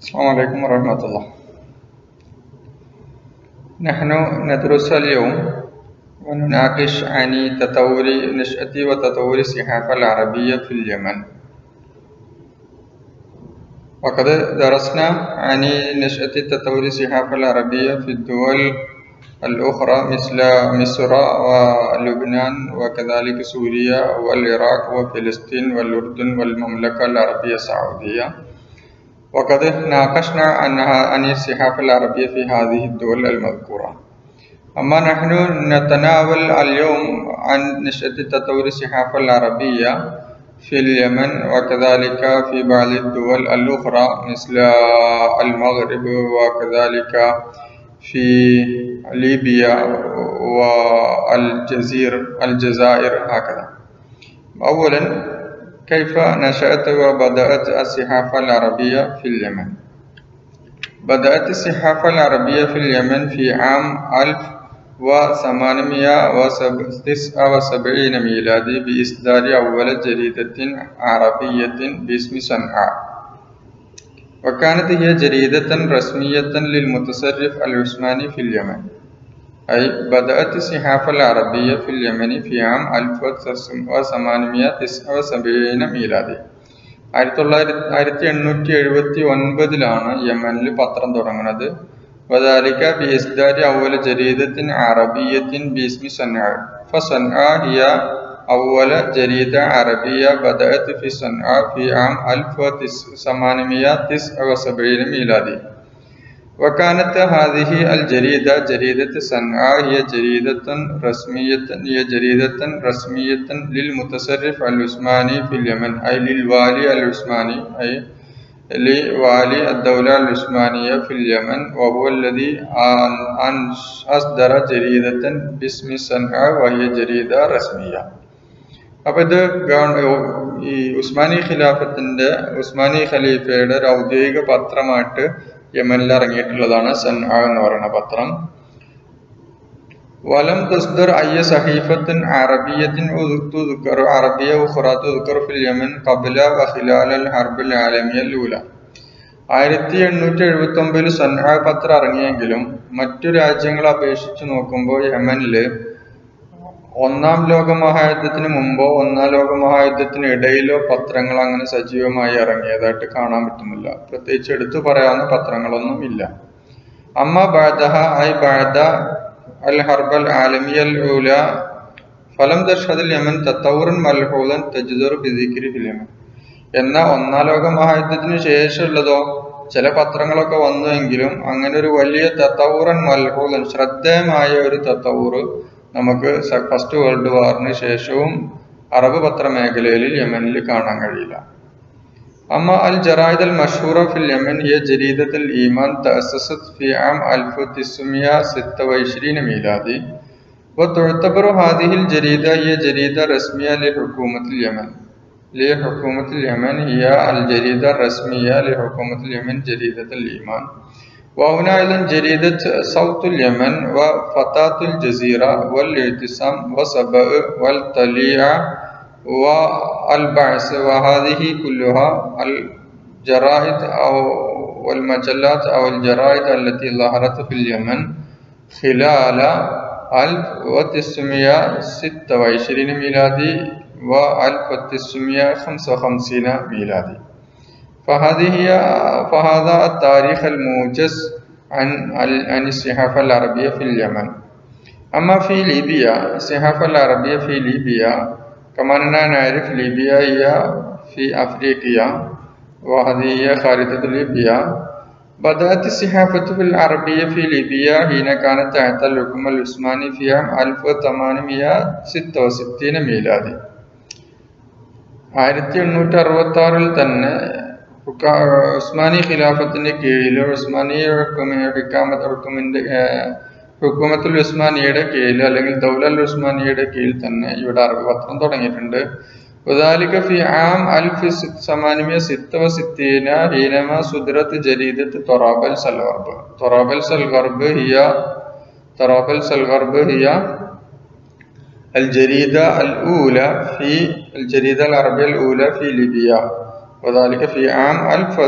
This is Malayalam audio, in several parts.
السلام عليكم ورحمة الله نحن ندرس اليوم ونناقش عن تطور نشأة وتطور الصحافة العربية في اليمن وقد درسنا عن نشأة تطور الصحافة العربية في الدول الأخرى مثل مصر ولبنان وكذلك سوريا والعراق وفلسطين والأردن والمملكة العربية السعودية وقد ناقشنا عنها عن الصحافة العربية في هذه الدول المذكورة أما نحن نتناول اليوم عن نشأة تطور الصحافة العربية في اليمن وكذلك في بعض الدول الأخرى مثل المغرب وكذلك في ليبيا والجزيرة الجزائر هكذا أولا كيف نشأت وبدأت الصحافة العربية في اليمن بدأت الصحافة العربية في اليمن في عام 1879 ميلادي بإصدار أول جريدة عربية باسم صنعاء وكانت هي جريدة رسمية للمتصرف العثماني في اليمن أي بدأت الصحافة العربية في اليمن في عام 1879 ميلادي ആയിരത്തി തൊള്ളായിരത്തി ആയിരത്തി എണ്ണൂറ്റി എഴുപത്തി ഒൻപതിലാണ് യമനിൽ പത്രം തുടങ്ങുന്നത് وذلك بإصدار أول جريدة عربية باسم صنعاء فصنعاء هي أول جريدة عربية بدأت في صنعاء في عام 1879 ميلادي وكانت هذه الجريدة جريدة صنعاء هي جريدة رسمية هي جريدة رسمية للمتصرف العثماني في اليمن أي للوالي العثماني أي لوالي الدولة العثمانية في اليمن وهو الذي أصدر جريدة باسم صنعاء وهي جريدة رسمية അപ്പോൾ ഇത് ഈ ഉസ്മാനി ഖിലാഫത്തിന്റെ ഉസ്മാനി ഖലീഫയുടെ ഒരു ഔദ്യോഗിക പത്രമായിട്ട് യമനിൽ ഇറങ്ങിയിട്ടുള്ളതാണ് സൻ എന്ന് പറയുന്ന പത്രം ولم تصدر أي صحيفة عربية تذكر عربية أخرى تذكر في اليمن قبل وخلال الحرب العالمية الأولى ആയിരത്തി എണ്ണൂറ്റി എഴുപത്തി ഒമ്പതിൽ സൻഹ പത്രം ഇറങ്ങിയെങ്കിലും മറ്റു രാജ്യങ്ങളെ അപേക്ഷിച്ച് നോക്കുമ്പോൾ യമനില് ഒന്നാം ലോക മഹായുദ്ധത്തിന് മുമ്പോ ഒന്നാം ലോക മഹായുദ്ധത്തിന് ഇടയിലോ പത്രങ്ങൾ അങ്ങനെ സജീവമായി ഇറങ്ങിയതായിട്ട് കാണാൻ പറ്റുന്നില്ല പ്രത്യേകിച്ച് എടുത്തു പറയാവുന്ന പത്രങ്ങളൊന്നും ഇല്ല അമ്മ ബാദഹ ഐ ബാദ അൽ ഹർബൽ ആലമിയ ഊല ഫലം ദർശദിൽ യമൻ തത്തൗറൻ മൽഹൂലൻ തജ്ദുർ ബിദിക്രി ഫിൽ യമൻ എന്ന ഒന്നാം ലോക മഹായുദ്ധത്തിന് ശേഷമുള്ളതോ ചില പത്രങ്ങളൊക്കെ വന്നുവെങ്കിലും അങ്ങനെ ഒരു വലിയ തത്തൗറൻ മൽഹൂലൻ ശ്രദ്ധേയമായ ഒരു തത്തൗറ് നമുക്ക് ഫസ്റ്റ് വേൾഡ് വാറിന് ശേഷവും അറബ് പത്രമേഖലയിൽ യമനിൽ കാണാൻ കഴിയില്ല أما الجرائد المشهورة في اليمن هي جريدة الإيمان تأسست في عام 1926 ميلادي وتعتبر هذه الجريدة هي جريدة رسمية لحكومة اليمن لحكومة اليمن هي الجريدة الرسمية لحكومة اليمن جريدة الإيمان وهنا أيضا جريدة صوت اليمن وفتاة الجزيرة والاعتصام وسبأ والطليعة والبعث وهذه كلها الجرائد أو والمجلات أو الجرائد التي ظهرت في اليمن خلال 1926 ميلادي و 1955 ميلادي فهذه هي فهذا التاريخ الموجز عن عن الصحافة العربية في اليمن أما في ليبيا الصحافة العربية في ليبيا كما أننا نعرف ليبيا هي في أفريقيا وهذه هي خارطة ليبيا بدأت الصحافة في العربية في ليبيا حين كانت تحت الحكم العثماني في عام 1866 ميلادي ആയിരത്തി എണ്ണൂറ്റി അറുപത്തി ആറിൽ തന്നെ ഉസ്മാനി ഖിലാഫത്തിന്റെ കീഴിൽ ഉസ്മാനി ഹുക്കുമിന്റെ ഹുക്കുമത്തുൽ ഉസ്മാനിയുടെ കീഴിൽ അല്ലെങ്കിൽ ദൗലൽ ഉസ്മാനിയുടെ കീഴിൽ തന്നെ ഇവിടെ അറബി പത്രം തുടങ്ങിയിട്ടുണ്ട് وذلك في عام 1866 حينما صدرت جريدة طرابلس الغرب طرابلس الغرب هي طرابلس الغرب هي الجريدة الأولى في الجريدة العربية الأولى في ليبيا وذلك في عام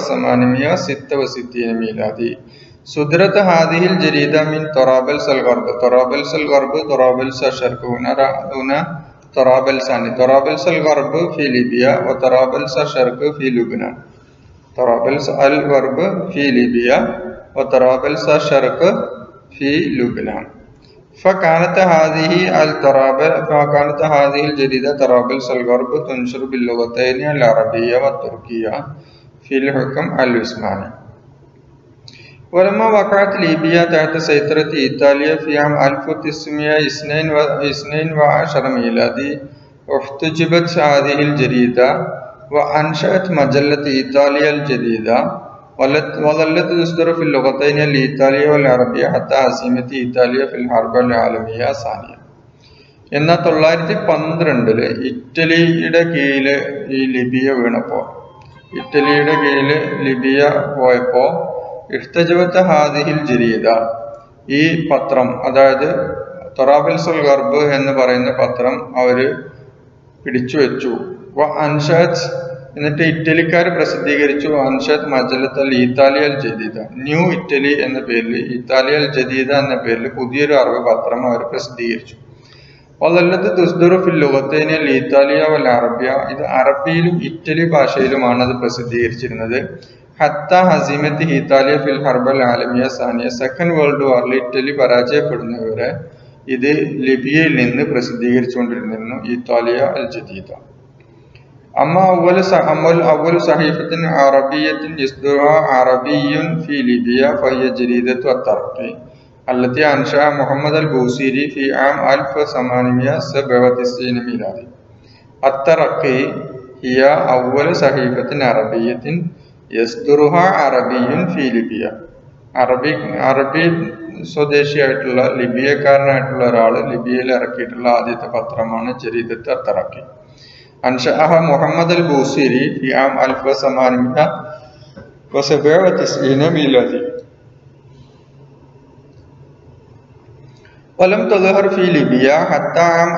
1866 ميلادي صدرت هذه الجريدة من طرابلس الغرب طرابلس الغرب طرابلس الشرق هنا هنا طرابلس يعني طرابلس الغرب في ليبيا وطرابلس الشرق في لبنان طرابلس الغرب في ليبيا وطرابلس الشرق في لبنان فكانت هذه الطرابل فكانت هذه الجريدة طرابلس الغرب تنشر باللغتين العربية والتركية في الحكم العثماني ولما وقعت ليبيا تحت سيطرة إيطاليا في عام 1912 ميلادي احتجبت هذه الجريدة وأنشأت مجلة إيطاليا الجديدة وظلت تصدر في اللغتين الإيطالية والعربية حتى هزيمة إيطاليا في الحرب العالمية الثانية എന്നാൽ തൊള്ളായിരത്തി പന്ത്രണ്ടില് ഇറ്റലിയുടെ കീഴില് ഈ ലിബിയ വീണപ്പോ ഇറ്റലിയുടെ കീഴില് ലിബിയ പോയപ്പോ ഇഷ്തജവത്ത് ഹാദിഹിൽ ജരീദ ഈ പത്രം അതായത് തൊറാബിൽസുൽ ഗർബ് എന്ന് പറയുന്ന പത്രം അവര് പിടിച്ചു വെച്ചു അൻഷാദ് എന്നിട്ട് ഇറ്റലിക്കാർ പ്രസിദ്ധീകരിച്ചു അൻഷാദ് മജലത്ത് അൽ ഇത്താലിയ അൽ ജദീദ ന്യൂ ഇറ്റലി എന്ന പേരിൽ ഇത്താലിയ അൽ ജദീദ എന്ന പേരിൽ പുതിയൊരു അറിവ് പത്രം അവർ പ്രസിദ്ധീകരിച്ചു വല്ലത്ത് തുസ്ദുറു ഫിൽ ലുഗത്തേനി അൽ ഇത്താലിയ വൽ അറബിയ ഇത് അറബിയിലും ഇറ്റലി ഭാഷയിലുമാണ് അത് പ്രസിദ്ധീകരിച്ചിരുന്നത് ഹത്ത ഹസീമത്ത് ഇത്താലിയ ഫിൽ ഹർബൽ ആലമിയ സാനിയ സെക്കൻഡ് വേൾഡ് വാറിൽ ഇറ്റലി പരാജയപ്പെടുന്നവരെ ഇത് ലിബിയയിൽ നിന്ന് പ്രസിദ്ധീകരിച്ചുകൊണ്ടിരുന്നിരുന്നു ഇത്താലിയ അൽ ജദീദ أما أول أول أول صحيفة عربية يصدرها عربي في ليبيا فهي جريدة الترقي التي أنشأ محمد البوصيري في عام 1897 ميلادي الترقي هي أول صحيفة عربية يصدرها عربي في ليبيا അറബി അറബി സ്വദേശിയായിട്ടുള്ള ലിബിയക്കാരനായിട്ടുള്ള ഒരാൾ ലിബിയയിൽ ഇറക്കിയിട്ടുള്ള ആദ്യത്തെ പത്രമാണ് ജരീദത്ത് അത്തറക്കി أنشأها محمد البوصيري في عام 1897 ميلادي ولم تظهر في ليبيا حتى عام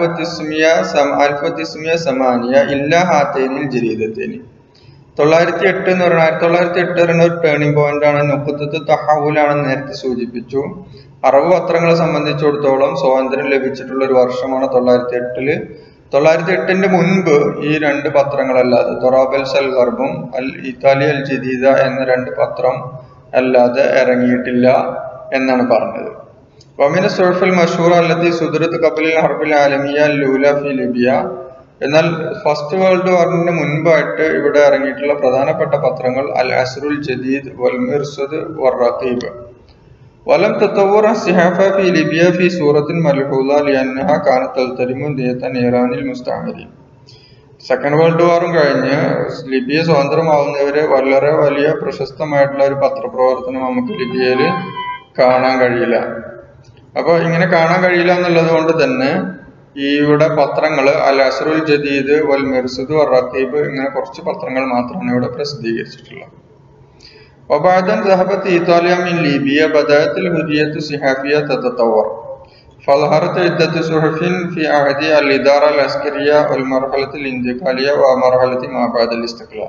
1908 إلا هاتين الجريدتين തൊള്ളായിരത്തി എട്ട് എന്ന് പറഞ്ഞാൽ ആയിരത്തി തൊള്ളായിരത്തി എട്ട് പറയുന്ന ഒരു ടേണിംഗ് പോയിന്റ് ആണ് നുക്കുത്തത്ത് തഹവുലാണെന്ന് നേരത്തെ സൂചിപ്പിച്ചു അറബ് പത്രങ്ങളെ സംബന്ധിച്ചിടത്തോളം സ്വാതന്ത്ര്യം ലഭിച്ചിട്ടുള്ള ഒരു വർഷമാണ് തൊള്ളായിരത്തി എട്ടില് തൊള്ളായിരത്തി എട്ടിന്റെ മുൻപ് ഈ രണ്ട് പത്രങ്ങളല്ലാതെ തൊറാബൽ സൽ ഗർബും അൽ ഇത്താലി അൽ ജദീദ എന്ന രണ്ട് പത്രം അല്ലാതെ ഇറങ്ങിയിട്ടില്ല എന്നാണ് പറഞ്ഞത് വമിന സുഹഫൽ മഷൂർ അല്ലത്തി സുദുരത്ത് കബലിൽ ഹർബിൽ ആലമിയ ലൂല ഫി ലിബിയ എന്നാൽ ഫസ്റ്റ് വേൾഡ് വാറിന് മുൻപായിട്ട് ഇവിടെ ഇറങ്ങിയിട്ടുള്ള പ്രധാനപ്പെട്ട പത്രങ്ങൾ അൽ അസ്റുൽ ജദീദ് വൽ മിർസദ് വർ റഖീബ് ولم تطور الصحافة في ليبيا في صورة ملحوظة لأنها كانت تلتزم دية نيران المستعمرين സെക്കൻഡ് വേൾഡ് വാറും കഴിഞ്ഞ് ലിബിയ സ്വതന്ത്രമാവുന്നവരെ വളരെ വലിയ പ്രശസ്തമായിട്ടുള്ള ഒരു പത്രപ്രവർത്തനം നമുക്ക് ലിബിയയിൽ കാണാൻ കഴിയില്ല അപ്പോൾ ഇങ്ങനെ കാണാൻ കഴിയില്ല എന്നുള്ളത് കൊണ്ട് തന്നെ ഈ ഇവിടെ പത്രങ്ങൾ അൽ അസറുൽ ജദീദ് വൽ മിർസുദ് വൽ റഖീബ് ഇങ്ങനെ കുറച്ച് പത്രങ്ങൾ മാത്രമാണ് ഇവിടെ പ്രസിദ്ധീകരിച്ചിട്ടുള്ളത് وبعد أن ذهبت إيطاليا من ليبيا بدأت الهدية الصحافية تتطور فظهرت عدة صحف في عهد الإدارة العسكرية والمرحلة الانتقالية ومرحلة ما بعد الاستقلال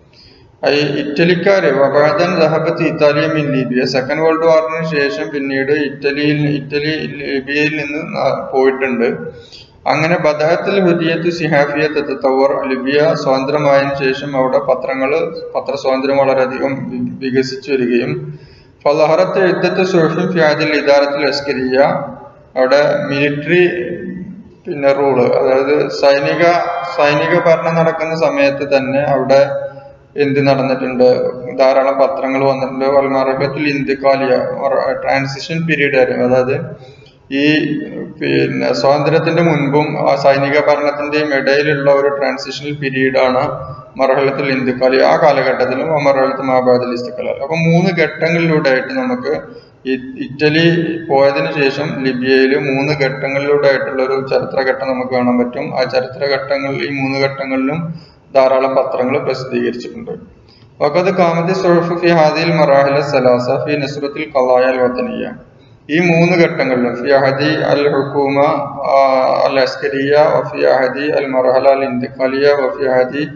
ഐ ഇറ്റലിക്കാര് വബാദൻ ദഹബത്ത് ഇത്താലിയ മിൻ ലീബിയ സെക്കൻഡ് വേൾഡ് വാറിന് ശേഷം പിന്നീട് ഇറ്റലിയിൽ ഇറ്റലി ലിബിയയിൽ നിന്ന് പോയിട്ടുണ്ട് അങ്ങനെ ബദഹത്തിൽ ഹുദിയത്ത് സിഹാഫിയത്ത് തത്തവർ ലിബിയ സ്വതന്ത്രമായതിനു ശേഷം അവിടെ പത്രങ്ങൾ പത്രസ്വാതന്ത്ര്യം വളരെയധികം വികസിച്ചു വരികയും ഫലഹറത്ത് എഴുത്തത്ത് സുഹഫിൻ ഫിയാദിൽ ഇദാറത്തിൽ അസ്കരിയ അവിടെ മിലിറ്ററി പിന്നെ റൂള് അതായത് സൈനിക സൈനിക ഭരണം നടക്കുന്ന സമയത്ത് തന്നെ അവിടെ എന്ത് നടന്നിട്ടുണ്ട് ധാരാളം പത്രങ്ങൾ വന്നിട്ടുണ്ട് വൽമാർഗത്തിൽ ഇന്ത്യക്കാലിയ ട്രാൻസിഷൻ പീരീഡ് ആയിരുന്നു അതായത് ഈ പിന്നെ സ്വാതന്ത്ര്യത്തിന്റെ മുൻപും ആ സൈനിക ഭരണത്തിന്റെയും ഇടയിലുള്ള ഒരു ട്രാൻസിഷണൽ പീരീഡാണ് മർഹലത്തിൽ ഇന്ത്യക്കാലി ആ കാലഘട്ടത്തിലും മർഹലത്ത് മഹാഭാരതത്തിൽ ഇസ്തക്കലാൽ അപ്പൊ മൂന്ന് ഘട്ടങ്ങളിലൂടെ ആയിട്ട് നമുക്ക് ഇറ്റലി പോയതിനു ശേഷം ലിബിയയിൽ മൂന്ന് ഘട്ടങ്ങളിലൂടെ ആയിട്ടുള്ള ഒരു ചരിത്രഘട്ടം നമുക്ക് കാണാൻ പറ്റും ആ ചരിത്രഘട്ടങ്ങളിൽ ഈ മൂന്ന് ഘട്ടങ്ങളിലും ധാരാളം പത്രങ്ങൾ പ്രസിദ്ധീകരിച്ചിട്ടുണ്ട് വഖദ് കാമതി സുഹഫ് ഫി ഹാദിൽ മറാഹില സലാസ ഫി നസ്രത്തിൽ ഖലായൽ വതനിയ ഈ മൂന്ന് ഘട്ടങ്ങളിലും ഫി അഹദി അൽ ഹുക്കൂമ അൽ അസ്കരിയ വഫി അഹദി അൽ മർഹല അൽ ഇന്തിഖാലിയ വഫി അഹദി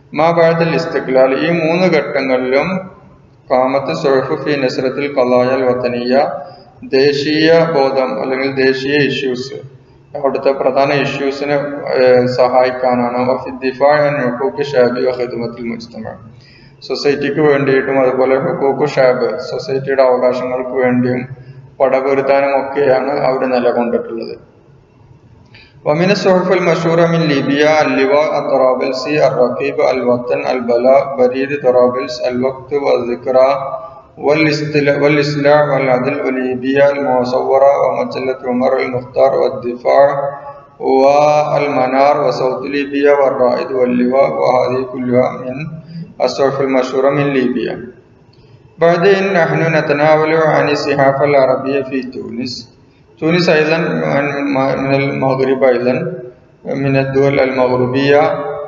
മാബാദൽ ഇസ്തിഖ്ലാൽ ഈ മൂന്ന് ഘട്ടങ്ങളിലും കാമത്ത് സുഹഫ് ഫി നസ്രത്തിൽ കലായൽ വത്തനീയ ദേശീയ ബോധം അല്ലെങ്കിൽ ദേശീയ ഇഷ്യൂസ് അവിടുത്തെ പ്രധാന ഇഷ്യൂസിനെ സഹായിക്കാനാണ് ഹുക്കൂക്ക് ഷാബി ഖിദ്മത്തിൽ മുജ്തമ സൊസൈറ്റിക്ക് വേണ്ടിയിട്ടും അതുപോലെ ഹുക്കൂക്ക് ഷാബ് സൊസൈറ്റിയുടെ അവകാശങ്ങൾക്ക് വേണ്ടിയും പടപൊരുത്താനും ഒക്കെയാണ് അവർ നിലകൊണ്ടിട്ടുള്ളത് ومن الصحف المشهورة من ليبيا اللواء الطرابلسي الرقيب الوطن البلاء بريد طرابلس الوقت والذكرى والإصلاح والعدل وليبيا المصورة ومجلة عمر المختار والدفاع والمنار وصوت ليبيا والرائد واللواء وهذه كلها من الصحف المشهورة من ليبيا بعدين نحن نتناول عن الصحافة العربية في تونس تونس أيضا من المغرب أيضا من الدول المغربية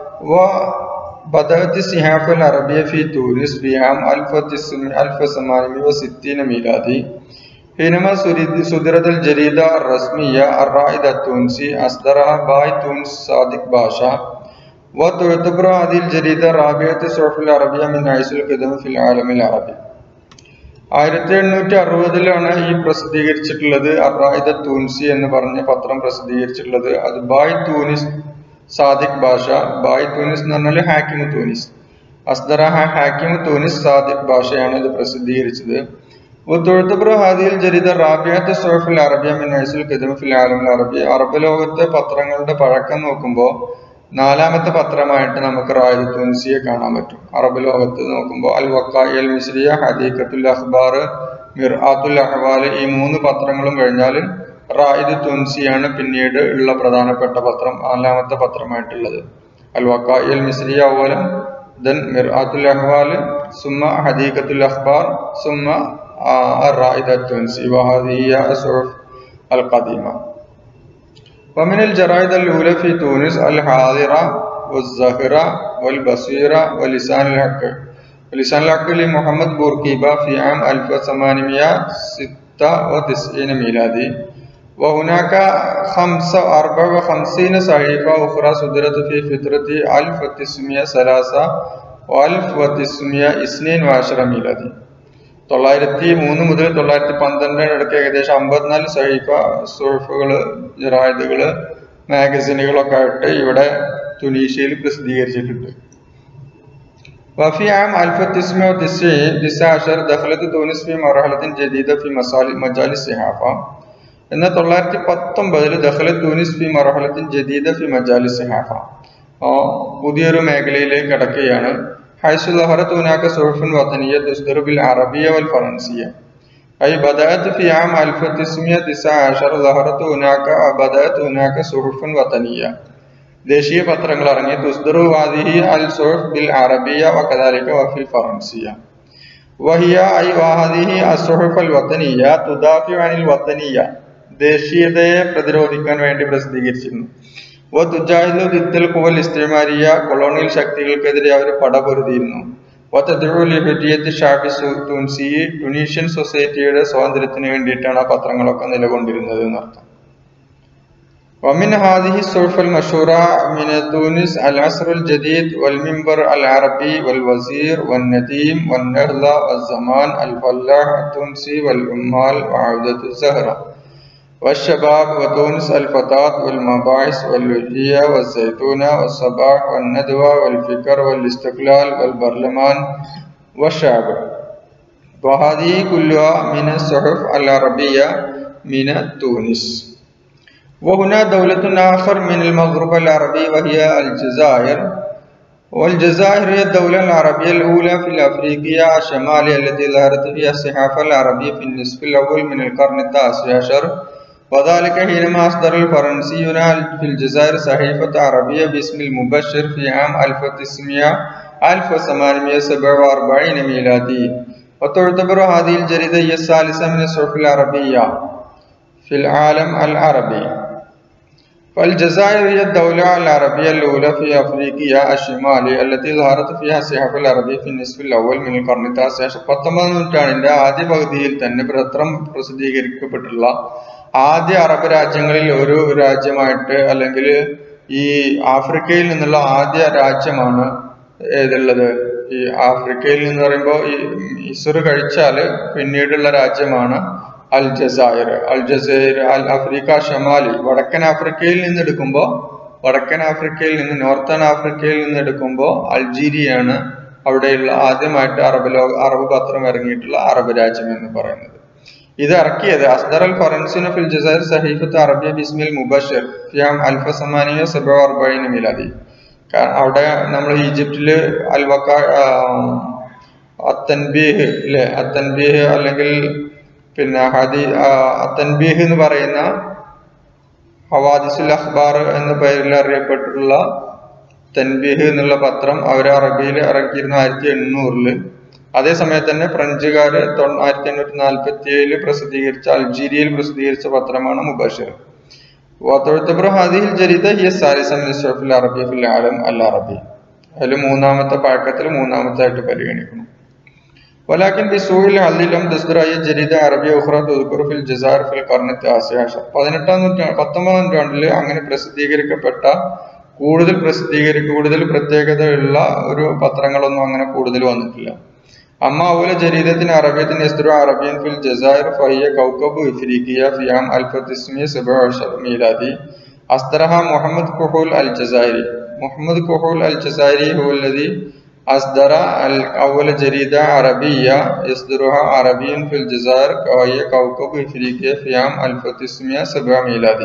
وبدأت الصحافة العربية في تونس بعام 1860 ميلادي حينما صدرت الجريدة الرسمية الرائد التونسي أصدرها باي تونس صادق باشا وتعتبر هذه الجريدة رابعة الصحف العربية من حيث القدم في العالم العربي ആയിരത്തി എണ്ണൂറ്റി അറുപതിലാണ് ഈ പ്രസിദ്ധീകരിച്ചിട്ടുള്ളത് അറായിദ തൂൻസി എന്ന് പറഞ്ഞ പത്രം പ്രസിദ്ധീകരിച്ചിട്ടുള്ളത് അത് ബായ് തൂനിസ് സാദിഖ് ഭാഷ ബായ് തൂനിസ് എന്ന് പറഞ്ഞാൽ ഹാക്കിം തൂനിസ് അസ്ദറ ഹാക്കിം തൂനിസ് സാദിഖ് ഭാഷയാണ് ഇത് പ്രസിദ്ധീകരിച്ചത് وتعتبر هذه الجريدة رابعة الصحف العربية من حيث القدم في العالم العربي അറബ് ലോകത്തെ പത്രങ്ങളുടെ പഴക്കം നോക്കുമ്പോൾ നാലാമത്തെ പത്രമായിട്ട് നമുക്ക് റായിദ് തുൻസിയെ കാണാൻ പറ്റും അറബ് ലോകത്ത് നോക്കുമ്പോൾ അൽ വക്കായി അൽ മിസ്രിയ ഹദീഖത്തുൽ അഖ്ബാർ മിർആത്തുൽ അഹ്വാൽ ഈ മൂന്ന് പത്രങ്ങളും കഴിഞ്ഞാൽ റായിദ് തുൻസിയാണ് പിന്നീട് ഉള്ള പ്രധാനപ്പെട്ട പത്രം നാലാമത്തെ പത്രമായിട്ടുള്ളത് അൽ വക്കായി അൽ മിസ്രിയ ഓലം ദെൻ മിർആത്തുൽ അഹ്വാൽ സുമ്മ ഹദീഖത്തുൽ അഖ്ബാർ സുമ്മ الرائدة التونسي وهذه هي الصحف القديمة ومن الجرائد الأولى في تونس الحاضرة والزهرة والبصيرة ولسان الحق ولسان الحق لمحمد بورقيبة في عام 1896 ميلادي وهناك 54 صحيفة أخرى صدرت في فترة 1903 و 1912 ميلادي തൊള്ളായിരത്തി മൂന്ന് മുതൽ തൊള്ളായിരത്തി പന്ത്രണ്ടിന് ഇടയ്ക്ക് ഏകദേശം അമ്പത്തിനാല് സൈഫ സുഹഫുകള് ജറായതുകള് മാഗസിനുകളൊക്കെ ആയിട്ട് ഇവിടെ തുനീഷ്യയിൽ പ്രസിദ്ധീകരിച്ചിട്ടുണ്ട് وفي عام 1999 دخلت تونس في مرحلة جديدة في مجال الصحافة എന്ന തൊള്ളായിരത്തി പത്തൊമ്പതിൽ ദഖലത്ത് തൂനിസ് ഫി മറഹലത്തിൻ ജദീദ ഫി മജാലി സിഹാഫ പുതിയൊരു മേഖലയിലേക്ക് കടക്കുകയാണ് حيث ظهرت هناك صحف وطنية تصدر بالعربية والفرنسية أي بدأت في عام 1919 ظهرت هناك بدأت هناك صحف وطنية ദേശീയ പത്രങ്ങൾ ഇറങ്ങി തുസ്ദറു വാദിഹി അൽ സുഹഫ് ബിൽ അറബിയ വകദാലിക വഫിൽ ഫറൻസിയ വഹിയ ഐ വാഹദിഹി അസുഹഫ് അൽ വത്തനിയ തുദാഫി അനിൽ വത്തനിയ ദേശീയതയെ പ്രതിരോധിക്കാൻ വേണ്ടി പ്രസിദ്ധീകരിച്ചിരുന്നു വ തുജാഹിദു ദിത്തൽ കുവൽ ഇസ്തിമാരിയ കൊളോണിയൽ ശക്തികൾക്കെതിരെ അവർ പടപൊരുതിയിരുന്നു തുൻസി ടുണീഷ്യൻ സൊസൈറ്റിയുടെ സ്വാതന്ത്ര്യത്തിന് വേണ്ടിയിട്ടാണ് ആ പത്രങ്ങളൊക്കെ നിലകൊണ്ടിരുന്നത് എന്നർത്ഥം ومن هذه الصحف المشهورة من تونس العصر الجديد والمنبر العربي والوزير والنديم والنهضة والزمان الفلاح التونسي والعمال وعودة الزهرة والشباب وتونس الفتاة والمباعث والوجية والزيتونة والصباح والندوة والفكر والاستقلال والبرلمان والشعب وهذه كلها من الصحف العربية من تونس وهنا دولة آخر من المغرب العربي وهي الجزائر والجزائر هي الدولة العربية الأولى في الأفريقية الشمالية التي ظهرت فيها الصحافة العربية في النصف الأول من القرن التاسع عشر وذلك حينما أصدر الفرنسيون في الجزائر صحيفة عربية باسم المبشر في عام 1900 1847 ميلادي وتعتبر هذه الجريدة هي الثالثة من الصحف العربية في العالم العربي فالجزائر هي الدولة العربية الأولى في أفريقيا الشمالي التي ظهرت فيها الصحافة العربية في النصف الأول من القرن التاسع عشر പത്തൊമ്പതാം നൂറ്റാണ്ടിന്റെ ആദ്യ പകുതിയിൽ തന്നെ പത്രം പ്രസിദ്ധീകരിക്കപ്പെട്ടുള്ള ആദ്യ അറബ് രാജ്യങ്ങളിൽ ഒരു രാജ്യമായിട്ട് അല്ലെങ്കിൽ ഈ ആഫ്രിക്കയിൽ നിന്നുള്ള ആദ്യ രാജ്യമാണ് ഏതുള്ളത് ഈ ആഫ്രിക്കയിൽ നിന്ന് പറയുമ്പോൾ ഈ ഇസുർ കഴിച്ചാല് പിന്നീടുള്ള രാജ്യമാണ് അൽ ജസായർ അൽ ജസൈർ അൽ ആഫ്രിക്ക ഷമാലി വടക്കൻ ആഫ്രിക്കയിൽ നിന്ന് എടുക്കുമ്പോൾ വടക്കൻ ആഫ്രിക്കയിൽ നിന്ന് നോർത്തേൺ ആഫ്രിക്കയിൽ നിന്ന് എടുക്കുമ്പോൾ അൾജീരിയയാണ് അവിടെയുള്ള ആദ്യമായിട്ട് അറബ് ലോക അറബ് പത്രം ഇറങ്ങിയിട്ടുള്ള അറബ് രാജ്യം എന്ന് പറയുന്നത് ഇത് ഇറക്കിയത് അസ്ദർ അൽ ഫറൻസിന് ഫിൽ ജസൈർ സഹീഫത്ത് അറബിയ ബിസ്മിൽ മുബഷിർ ഫിയാം അൽഫ സമാനിയ സബ അർബൈന മിലാദി അവിടെ നമ്മൾ ഈജിപ്തില് അൽവക്ക അത്തൻബീഹ് അല്ലെ അത്തൻബീഹ് അല്ലെങ്കിൽ പിന്നെ ഹദി അത്തൻബീഹ് എന്ന് പറയുന്ന ഹവാദിസുൽ അഖ്ബാർ എന്ന പേരിൽ അറിയപ്പെട്ടിട്ടുള്ള തൻബീഹ് എന്നുള്ള പത്രം അവർ അറബിയിൽ ഇറക്കിയിരുന്നു ആയിരത്തി എണ്ണൂറില് അതേ സമയത്ത് തന്നെ ഫ്രഞ്ചുകാർ ആയിരത്തി എണ്ണൂറ്റി നാൽപ്പത്തി ഏഴില് പ്രസിദ്ധീകരിച്ച അൾജീരിയയിൽ പ്രസിദ്ധീകരിച്ച പത്രമാണ് മുബഷിർ وتعتبر هذه الجريدة هي الثالثة من الصحف العربية في العالم العربي അതിൽ മൂന്നാമത്തെ പാക്കത്തിൽ മൂന്നാമത്തായിട്ട് പരിഗണിക്കണം ولكن بسوء الحظ لم تصدر أي جريدة عربية أخرى تذكر في الجزائر في القرن التاسع عشر പതിനെട്ടാം നൂറ്റാണ്ട് പത്തൊമ്പതാം നൂറ്റാണ്ടിൽ അങ്ങനെ പ്രസിദ്ധീകരിക്കപ്പെട്ട കൂടുതൽ പ്രസിദ്ധീകരി കൂടുതൽ പ്രത്യേകതയുള്ള ഒരു പത്രങ്ങളൊന്നും അങ്ങനെ കൂടുതൽ വന്നിട്ടില്ല أما أول جريدة عربية يصدر عربيا في الجزائر فهي كوكب إفريقيا في عام 1917 ميلادي أصدرها محمد كحول الجزائري محمد كحول الجزائري هو الذي أصدر أول جريدة عربية يصدرها عربيا في الجزائر وهي كوكب إفريقيا في عام 1907 ميلادي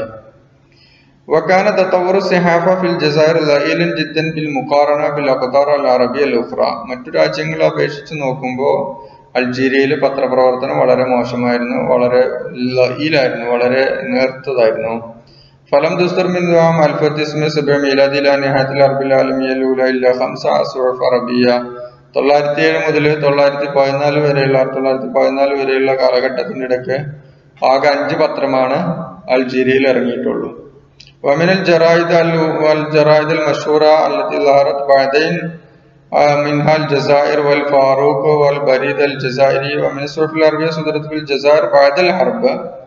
وكان تطور الصحافة في الجزائر ضئيلا جدا بالمقارنة بالأقطار العربية الأخرى മറ്റു രാജ്യങ്ങളെ അപേക്ഷിച്ച് നോക്കുമ്പോൾ അൾജീരിയയിലെ പത്രപ്രവർത്തനം വളരെ മോശമായിരുന്നു വളരെ ലയിലായിരുന്നു വളരെ നേർത്തതായിരുന്നു فلم تصدر من عام 1907 ميلادي إلى نهاية الحرب العالمية الأولى إلا خمس صحف عربية തൊള്ളായിരത്തി ഏഴ് മുതൽ തൊള്ളായിരത്തി പതിനാല് വരെയുള്ള തൊള്ളായിരത്തി പതിനാല് വരെയുള്ള കാലഘട്ടത്തിനിടയ്ക്ക് ആകെ അഞ്ച് പത്രമാണ് അൾജീരിയയിൽ ഇറങ്ങിയിട്ടുള്ളൂ ومن الجرائد والجرائد المشهورة التي ظهرت بعدين منها الجزائر والفاروق والبريد الجزائري ومن الصحف العربية صدرت في الجزائر بعد الحرب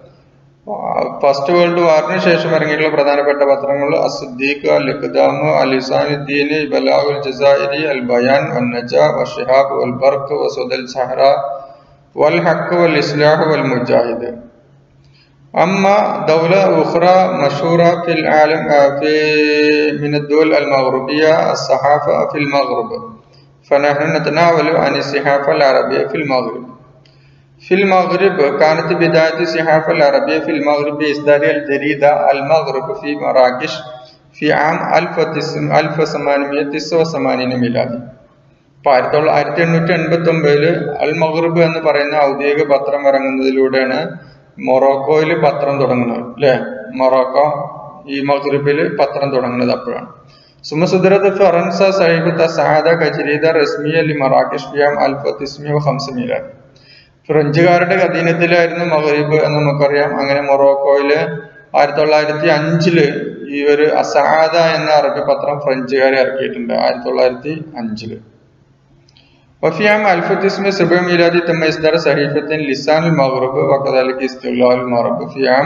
ഫസ്റ്റ് വേൾഡ് വാറിന് ശേഷം ഇറങ്ങിയിട്ടുള്ള പ്രധാനപ്പെട്ട പത്രങ്ങൾ അസുദ്ദീഖ് അൽ ഇഖ്ദാം അൽ ഇസാനുദ്ദീൻ ബലാഹുൽ ജസായിരി അൽ ബയാൻ വന്നജ വഷിഹാബ് വൽ ബർക്ക് വസുദൽ സഹറ വൽ ഹക്ക് വൽ ഇസ്ലാഹ് വൽ മുജാഹിദ് أما دولة أخرى مشهورة في العالم في من الدول المغربية الصحافة في المغرب فنحن نتناول عن الصحافة العربية في المغرب في المغرب كانت بداية الصحافة العربية في المغرب بإصدار الجريدة المغرب في مراكش في عام 1889 ميلادي ആയിരത്തി തൊള്ള ആയിരത്തി എണ്ണൂറ്റി എൺപത്തി ഒമ്പതില് അൽ മഗ്രിബ് എന്ന് പറയുന്ന ഔദ്യോഗിക പത്രം ഇറങ്ങുന്നതിലൂടെയാണ് മൊറോക്കോയിൽ പത്രം തുടങ്ങുന്നത് അല്ലെ മൊറോക്കോ ഈ മഗ്രിബിൽ പത്രം തുടങ്ങുന്നത് അപ്പോഴാണ് ثم صدرت فرنسا صحيفة السعادة كجريدة رسمية لمراكش في عام 1905 ميلاد ഫ്രഞ്ചുകാരുടെ അധീനത്തിലായിരുന്നു മഗ്രിബ് എന്ന് നമുക്കറിയാം അങ്ങനെ മൊറോക്കോയില് ആയിരത്തി തൊള്ളായിരത്തി അഞ്ചില് ഈ ഒരു അസാദ എന്ന അറബി പത്രം ഫ്രഞ്ചുകാരെ ഇറക്കിയിട്ടുണ്ട് ആയിരത്തി തൊള്ളായിരത്തി അഞ്ചില് وفي عام 1907 ميلادي تم إصدار صحيفة لسان المغرب وكذلك استقلال المغرب في عام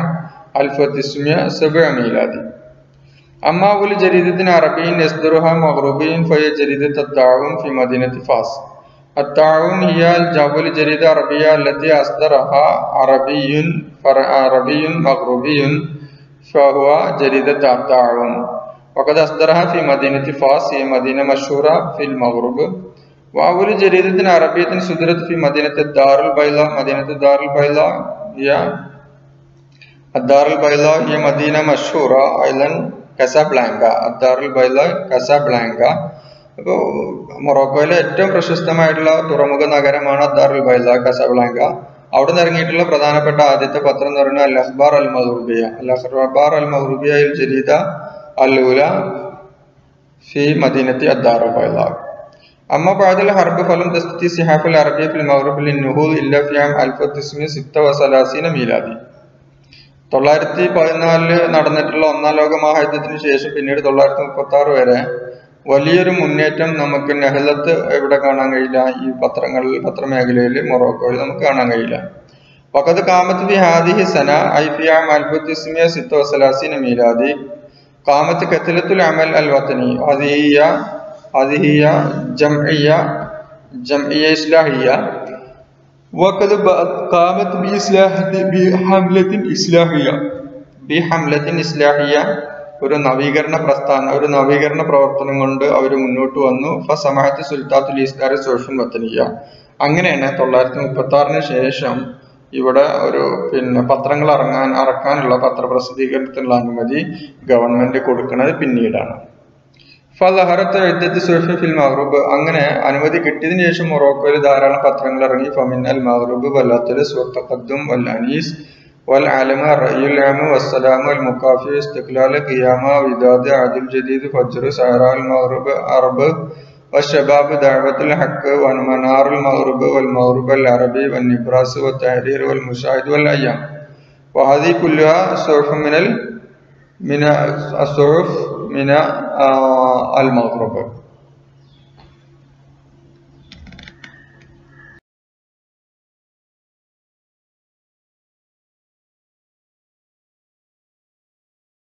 1907 ميلادي أما أول جريدة عربية يصدرها مغربي فهي جريدة التعاون في مدينة فاس التعاون هي أول جريدة عربية التي أصدرها عربي عربي مغربي فهو جريدة التعاون وقد أصدرها في مدينة فاس هي مدينة مشهورة في المغرب وأول جريدة عربية صدرت في مدينة الدار البيضاء مدينة الدار البيضاء هي الدار البيضاء هي مدينة مشهورة أيضا കസാബ്ലാങ്ക അദ്ദാറുൽ ബൈല കസാബ്ലാങ്ക അപ്പോൾ മൊറോക്കോയിലെ ഏറ്റവും പ്രശസ്തമായിട്ടുള്ള തുറമുഖ നഗരമാണ് അദ്ദാറുൽ ബൈല കസാബ്ലാങ്ക അവിടെ നിന്ന് ഇറങ്ങിയിട്ടുള്ള പ്രധാനപ്പെട്ട ആദ്യത്തെ പത്രം എന്ന് പറയുന്നത് അൽ അഖ്ബാർ അൽ മഹ്റൂബിയ അൽ അഖ്ബാർ അൽ മഹ്റൂബിയയിൽ ജരീദ അല്ലൂല ഫി മദീനത്തി അദ്ദാറുൽ ബൈല أما بعد الحرب فلم تستطيع الصحافة العربية في المغرب للنهوض إلا في عام 1936 ميلادي തൊള്ളായിരത്തി പതിനാലില് നടന്നിട്ടുള്ള ഒന്നാം ലോക മഹായുദ്ധത്തിന് ശേഷം പിന്നീട് തൊള്ളായിരത്തി മുപ്പത്തി ആറ് വരെ വലിയൊരു മുന്നേറ്റം നമുക്ക് നെഹ്ലത്ത് എവിടെ കാണാൻ കഴിയില്ല ഈ പത്രങ്ങളിൽ പത്രമേഖലയിൽ മൊറോക്കോയിൽ നമുക്ക് കാണാൻ കഴിയില്ല وقد قامت في هذه السنة أي في عام 1936 ميلادي قامت كتلة العمل الوطني هذه هي هذه هي جمعية جمعية إصلاحية وقد قامت بإصلاح بحملة إصلاحية بحملة إصلاحية ഒരു നവീകരണ പ്രസ്ഥാന ഒരു നവീകരണ പ്രവർത്തനം കൊണ്ട് അവർ മുന്നോട്ട് വന്നു ഫസമഹത്ത് സുൽത്താത്തുൽ ഇസ്ലാറി സോഷ്യൽ വത്തനിയ അങ്ങനെയാണ് തൊള്ളായിരത്തി മുപ്പത്തി ആറിന് ശേഷം ഇവിടെ ഒരു പിന്നെ പത്രങ്ങൾ ഇറങ്ങാൻ ഇറക്കാനുള്ള പത്രപ്രസിദ്ധീകരണത്തിനുള്ള അനുമതി ഗവൺമെന്റ് കൊടുക്കുന്നത് പിന്നീടാണ് ഫലഹറത്ത് എഴുത്തത്ത് സുഹഫ് ഫിൽ മഹ്റൂബ് അങ്ങനെ അനുമതി കിട്ടിയതിനു ശേഷം മൊറോക്കോയിൽ ധാരാളം പത്രങ്ങൾ ഇറങ്ങി ഫമിനൽ മഹ്റൂബ് വല്ലാത്തുൽ സുഹത്തഖദ്ദും വൽ അനീസ് വൽ ആലമ റയ്യുൽ ആമ വസ്സലാമ അൽ മുക്കാഫി ഇസ്തിഖ്ലാൽ ഖിയാമ വിദാദ് അദുൽ ജദീദ് ഫജ്ർ സഹറ അൽ മഹ്റൂബ് അറബ് والشباب دعوة الحق ومنار المغرب والمغرب العربي والنبراس والتحرير والمشاهد والأيام وهذه كلها صحف من ال... من الصحف من المغرب